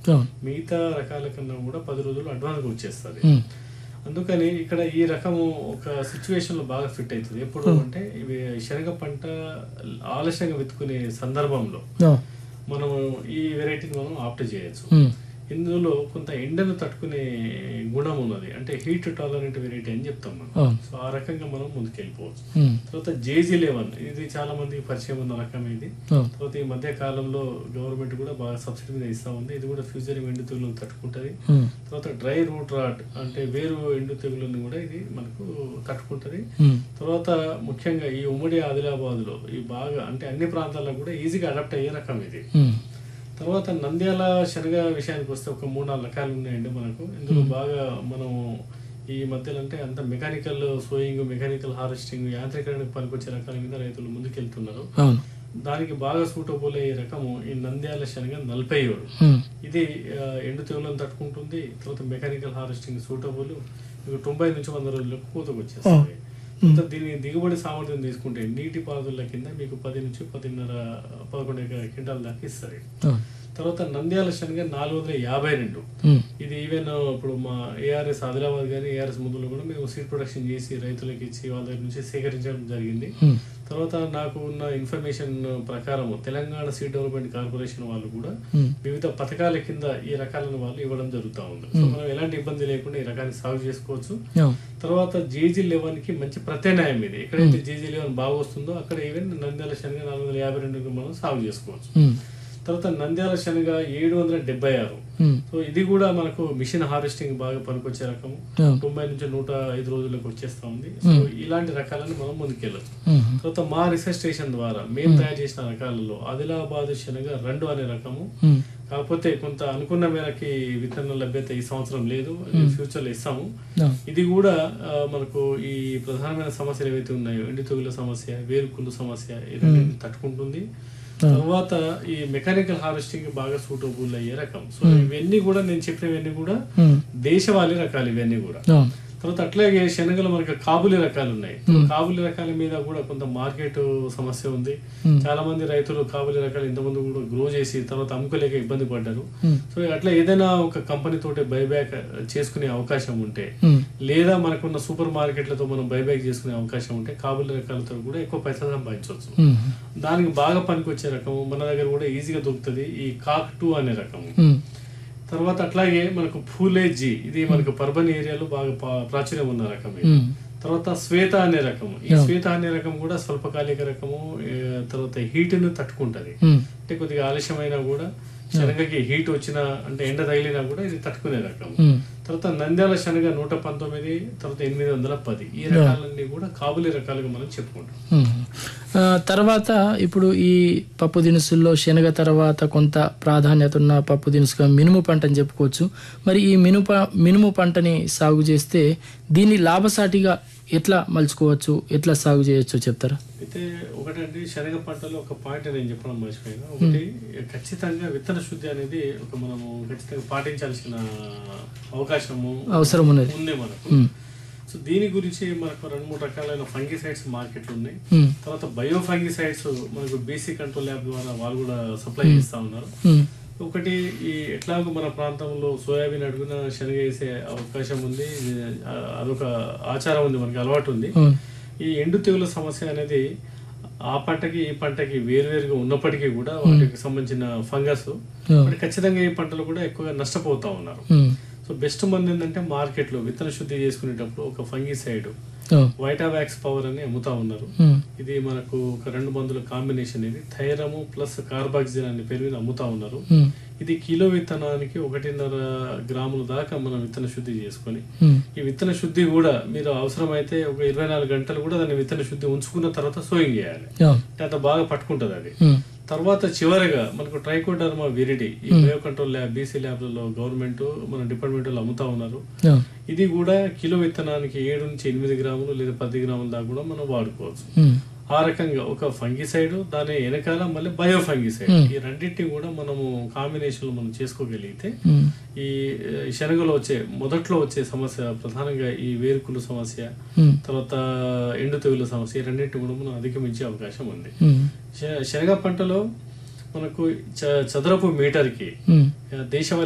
అవును మిగతా రకాల కన్నా కూడా పది రోజులు అడ్వాన్స్గా వచ్చేస్తుంది ఉమ్. అందుకని ఇక్కడ ఈ రకము ఒక సిచ్యువేషన్ లో బాగా ఫిట్ అవుతుంది ఎప్పుడు అంటే ఇవి శనగ పంట ఆలస్యంగా విత్తుకునే సందర్భంలో అవును మనం ఈ వెరైటీని మనం ఆప్ట్ చేయొచ్చు ఉమ్. ఇందులో కొంత ఎండను తట్టుకునే గుణం ఉన్నది అంటే హీట్ టాలరెంట్ వెరైటీ అని చెప్తాం మనం అవును సో ఆ రకంగా మనం ముందుకెళ్ళిపోవచ్చు ఉమ్. తర్వాత జేజీ లెవెన్ ఇది చాలా మందికి పరిచయం ఉన్న రకం ఇది అవును తర్వాత ఈ మధ్య కాలంలో గవర్నమెంట్ కూడా బాగా సబ్సిడీ మీద ఇస్తా ఉంది ఇది కూడా ఫ్యూచర్ ఎండు తెగులను తట్టుకుంటది ఉమ్. తర్వాత డ్రై రూట్ రాట్ అంటే వేరు ఎండు తెగులను కూడా ఇది మనకు తట్టుకుంటది ఉమ్. తర్వాత ముఖ్యంగా ఈ ఉమ్మడి ఆదిలాబాద్ లో ఈ బాగా అంటే అన్ని ప్రాంతాల్లో కూడా ఈజీగా అడాప్ట్ అయ్యే రకం ఇది ఉమ్. తర్వాత నంద్యాల శనగ విషయానికి వస్తే ఒక మూడు నాలుగు రకాలు ఉన్నాయండి మనకు ఇందులో బాగా మనం ఈ మధ్యలో అంటే అంత మెకానికల్ సోయింగ్ మెకానికల్ హార్వెస్టింగ్ యాంత్రీకరణకు పనికొచ్చే రకాల మీద రైతులు ముందుకెళ్తున్నారు అవును దానికి బాగా సూటబుల్ అయ్యే రకము ఈ నంద్యాల శనగ నలభై ఏడు ఉమ్. ఇది ఆ, ఎండు తెగులను తట్టుకుంటుంది తర్వాత మెకానికల్ హార్వెస్టింగ్ సూటబుల్ మీకు తొంభై నుంచి వంద రోజులకు పూతకు వచ్చేస్తుంది తర్వాత దీని దిగుబడి సామర్థ్యం తీసుకుంటే నీటి పారుదల కింద మీకు పది నుంచి పదిన్నర పదకొండు ఎకరా క్వింటాల దాకా ఇస్తుంది అవును తర్వాత నంద్యాల శనగ నాలుగు వందల యాభై రెండు ఉమ్. ఇది ఈవెన్ ఇప్పుడు మా ఏఆర్ఎస్ ఆదిలాబాద్ కానీ ఏఆర్ఎస్ ముందులో కూడా మేము సీడ్ ప్రొడక్షన్ చేసి రైతులకు ఇచ్చి వాళ్ళ దగ్గర నుంచి సేకరించడం జరిగింది ఉమ్. తర్వాత నాకు ఉన్న ఇన్ఫర్మేషన్ ప్రకారం తెలంగాణ సీడ్ డెవలప్మెంట్ కార్పొరేషన్ వాళ్ళు కూడా ఉమ్. వివిధ పథకాల కింద ఈ రకాలను వాళ్ళు ఇవ్వడం జరుగుతూ ఉంది సో మనం ఎలాంటి ఇబ్బంది లేకుండా ఈ రకాన్ని సాగు చేసుకోవచ్చు అవును తర్వాత జేజీ లెవెన్ కి మంచి ప్రత్యామ్నాయం ఇది ఎక్కడైతే జేజీ లెవెన్ బాగా వస్తుందో అక్కడ ఈవెన్ నంద్యాల శనగ నాలుగు వందల యాభై రెండు మనం సాగు చేసుకోవచ్చు ఉమ్. తర్వాత నంద్యాల శనగ ఏడు వందల డెబ్బై ఆరు ఉమ్. సో ఇది కూడా మనకు మిషన్ హార్వెస్టింగ్ బాగా పనికొచ్చే రకము అవును తొంభై నుంచి నూట ఐదు రోజులకు వచ్చేస్తా ఉంది సో ఇలాంటి రకాలను మనం ముందుకెళ్ళచ్చు ఉమ్. తర్వాత మా రీసెర్చ్ స్టేషన్ ద్వారా మేము తయారు చేసిన రకాలలో ఆదిలాబాద్ శనగ రెండు అనే రకము ఉమ్. కాకపోతే కొంత అనుకున్న మేరకి విత్తన లభ్యత ఈ సంవత్సరం లేదు ఫ్యూచర్ లో ఇస్తాము అవును ఇది కూడా ఆ, మనకు ఈ ప్రధానమైన సమస్యలు ఏవైతే ఉన్నాయో ఎండు తెగుల సమస్య వేరుకుళ్ళు సమస్య ఈ రెండింటిని తట్టుకుంటుంది తర్వాత ఈ మెకానికల్ హార్వెస్టింగ్ బాగా సూటబుల్ అయ్యే రకం సో ఇవన్నీ కూడా నేను చెప్పినవన్నీ కూడా ఉమ్. దేశవాళీ రకాలు ఇవన్నీ కూడా అవును తర్వాత అట్లాగే శనగలు మనకి కాబులి రకాలు ఉన్నాయి కాబులి రకాల మీద కూడా కొంత మార్కెట్ సమస్య ఉంది చాలా మంది రైతులు కాబులి రకాలు ఇంతకుముందు కూడా గ్రో చేసి తర్వాత అమ్ముకోలేక ఇబ్బంది పడ్డారు ఉమ్. సో అట్లా ఏదైనా ఒక కంపెనీ తోటి బైబ్యాక్ చేసుకునే అవకాశం ఉంటే ఉమ్. లేదా మనకున్న సూపర్ మార్కెట్లతో మనం బైబ్యాక్ చేసుకునే అవకాశం ఉంటే కాబులి రకాలతో కూడా ఎక్కువ పైసలు సంపాదించవచ్చు ఉమ్. దానికి బాగా పనికొచ్చే రకము మన దగ్గర కూడా ఈజీగా దొరుకుతుంది ఈ కాక్ టూ అనే రకము ఉమ్. తర్వాత అట్లాగే మనకు ఫూలేజీ ఇది మనకు పర్బన్ ఏరియాలో బాగా పా- ప్రాచుర్యం ఉన్న రకం ఇది. ఉమ్. తర్వాత శ్వేత అనే రకము ఈ శ్వేత అనే రకం కూడా స్వల్పకాలిక రకము ఏ, తర్వాత హీట్ ను తట్టుకుంటది ఉమ్. అంటే కొద్దిగా ఆలస్యమైనా కూడా శనగకి హీట్ వచ్చినా అంటే ఎండ తగిలినా కూడా ఇది తట్టుకునే రకం ఉమ్. తర్వాత నంద్యాల శనగ నూట పంతొమ్మిది తర్వాత ఎనిమిది వందల పది ఈ రకాలన్నీ కూడా కాబులి రకాలుగా మనం చెప్పుకుంటాం ఉమ్. ఆ, తర్వాత ఇప్పుడు ఈ పప్పు దినుసుల్లో శనగ తర్వాత కొంత ప్రాధాన్యత ఉన్న పప్పు దినుసుగా మినుము పంట అని చెప్పుకోవచ్చు మరి ఈ మినుప మినుము పంటని సాగు చేస్తే దీన్ని లాభసాటిగా ఎట్లా మలుచుకోవచ్చు ఎట్లా సాగు చేయొచ్చు చెప్తారా అయితే ఒకటండి శనగ పంటలో ఒక పాయింట్ నేను చెప్పడం మర్చిపోయినా ఒకటి ఖచ్చితంగా విత్తన శుద్ధి అనేది ఒక మనము ఖచ్చితంగా పాటించాల్సిన అవకాశము అవసరం ఉన్నది ఉంది మనకు ఉమ్. సో దీని గురించి మనకు రెండు మూడు రకాలైన ఫంగిసైడ్స్ మార్కెట్లు ఉన్నాయి ఉమ్. తర్వాత బయో ఫంగిసైడ్స్ మనకు బీసీ కంట్రోల్ ల్యాబ్ ద్వారా వాళ్ళు కూడా సప్లై చేస్తా ఉన్నారు ఉమ్. ఒకటి ఈ ఎట్లాగో మన ప్రాంతంలో సోయాబీన్ అడుగున శనగ వేసే అవకాశం ఉంది ఇది, ఆ, అదొక ఆచారం ఉంది మనకి అలవాటు ఉంది ఉమ్. ఈ ఎండు తెగుల సమస్య అనేది ఆ పంటకి ఈ పంటకి వేరువేరుగా ఉన్నప్పటికీ కూడా వాటికి సంబంధించిన ఫంగస్ ఉమ్. ఖచ్చితంగా ఈ పంటలు కూడా ఎక్కువగా నష్టపోతా ఉన్నారు ఉమ్. సో బెస్ట్ మంది ఏంటంటే మార్కెట్లో విత్తన శుద్ధి చేసుకునేటప్పుడు ఒక ఫంగిసైడ్ ఉమ్. వైటావాక్స్ పవర్ అని అమ్ముతా ఉన్నారు ఉమ్. ఇది మనకు ఒక రెండు మందుల కాంబినేషన్ ఇది థైరము ప్లస్ కార్బాక్సిన్ అనే పేరు మీద అమ్ముతా ఉన్నారు ఉమ్. ఇది కిలో విత్తనానికి ఒకటిన్నర గ్రాముల దాకా మనం విత్తన శుద్ధి చేసుకొని ఉమ్. ఈ విత్తన శుద్ధి కూడా మీరు అవసరమైతే ఒక ఇరవై నాలుగు గంటలు కూడా దాన్ని విత్తన శుద్ధి ఉంచుకున్న తర్వాత సోయింగ్ చేయాలి ఉమ్. అంటే అంత బాగా పట్టుకుంటుంది అది ఉమ్. తర్వాత చివరగా మనకు ట్రైకోడర్మా విరిడి ఈ బయో కంట్రోల్ ల్యాబ్ బీసీ ల్యాబ్లలో గవర్నమెంట్ మన డిపార్ట్మెంట్ వాళ్ళు అమ్ముతా ఉన్నారు ఉమ్. ఇది కూడా కిలో విత్తనానికి ఏడు నుంచి ఎనిమిది గ్రాములు లేదా పది గ్రాముల దాకా కూడా మనం వాడుకోవచ్చు ఉమ్. ఆ రకంగా ఒక ఫంగిసైడ్ దాని వెనకాల మళ్ళీ బయో ఫంగిసైడ్ ఈ రెండింటిని కూడా మనము కాంబినేషన్ మనం చేసుకోగలిగితే ఉమ్. ఈ ఆ, శనగలో వచ్చే మొదట్లో వచ్చే సమస్య ప్రధానంగా ఈ వేరుకులు సమస్య ఉమ్. తర్వాత ఎండు తెగుల సమస్య ఈ రెండింటిని కూడా మనం అధిగమించే అవకాశం ఉంది ఉమ్. శ- శనగ పంటలో మనకు చ- చదరపు మీటర్కి ఉమ్. దేశ